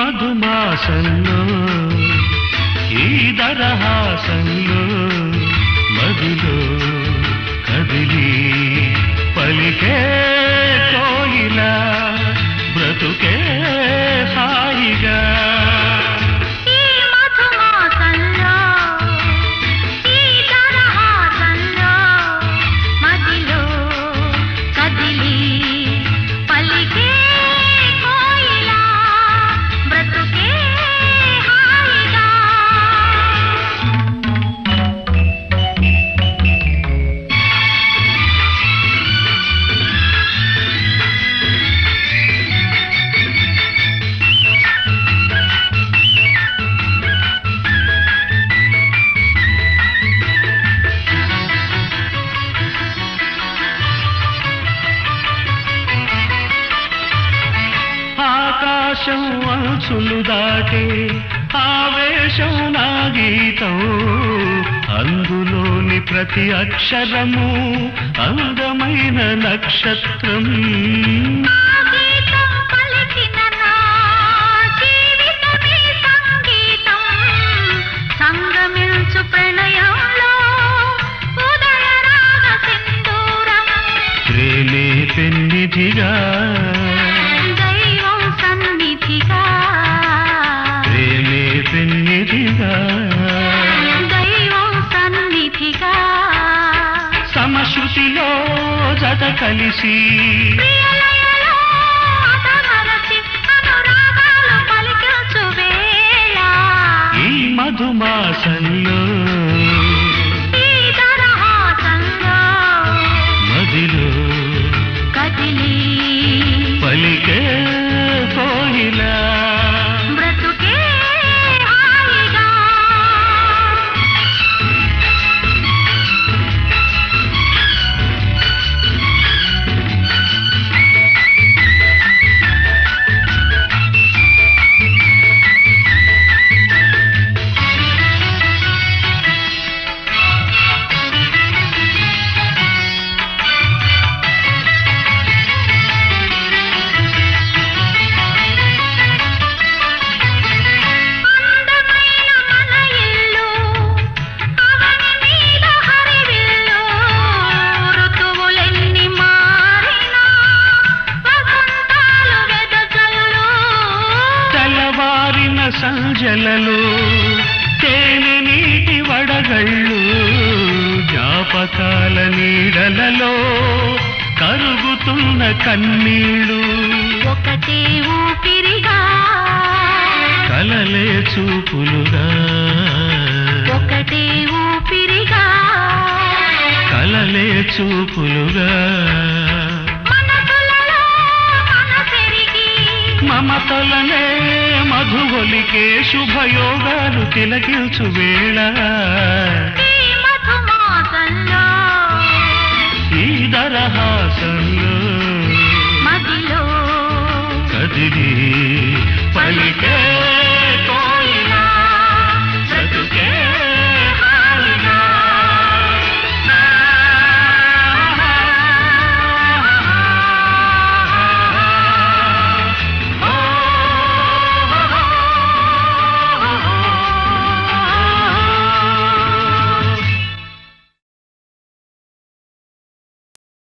మధుమాసంలో ఈ దరహాసంలో మదిలో కదిలి పలికే కోయిల బ్రతుకే హాయిగా ఈ మధుమాసంలో ఈ తరహాసంలో మదిలో కదిలి పలికే కోయిల బ్రతుకే హాయిగా ఆకాశం అంచులు దాటే ఆవేశం నా గీతం అందులోని ప్రతి అక్షరము అందమైన నక్షత్రం ఆ గీతం పలికిన నా జీవితమే సంగీతం సంగమించు ప్రణయంలో ఉదయ రాగ సింధూరం ప్రేమే పెన్నిధిగా దైవం సన్నిధిగా ప్రేమే పెన్నిధిగా దైవం సన్నిధిగా సమశృతిలో జత కలిసి ప్రియలయలో అతమరచి అనురాగాలు పలికించు వేళ ఈ మధుమాసంలో ఈ తరహాసంలో మదిలో కదిలి పలికే కోయిలా బ్రతుకే హాయిగా అందమైన మన ఇల్లు అవని మీద హరివిల్లు ఋతువులెన్ని మారినా వసంతాలు వెదజల్లు తెల్లవారిన సంజలలో తేనె నీటి వడగళ్ళు జ్ఞాపకాల నీడలలో కరుగుతున్న కన్నీళ్ళు ఒకటే ఊపిరిగా కలలే చూపులుగా ఒకటే ఊపిరిగా కలలే చూపులుగా మనసులలో మనసెరిగి మమతలనే మధుగొలికే శుభయోగాలు తిలకించు వేళ ఈ మధుమాసంలో ఈ దరహాసంలో మదిలో కదిలి పలికే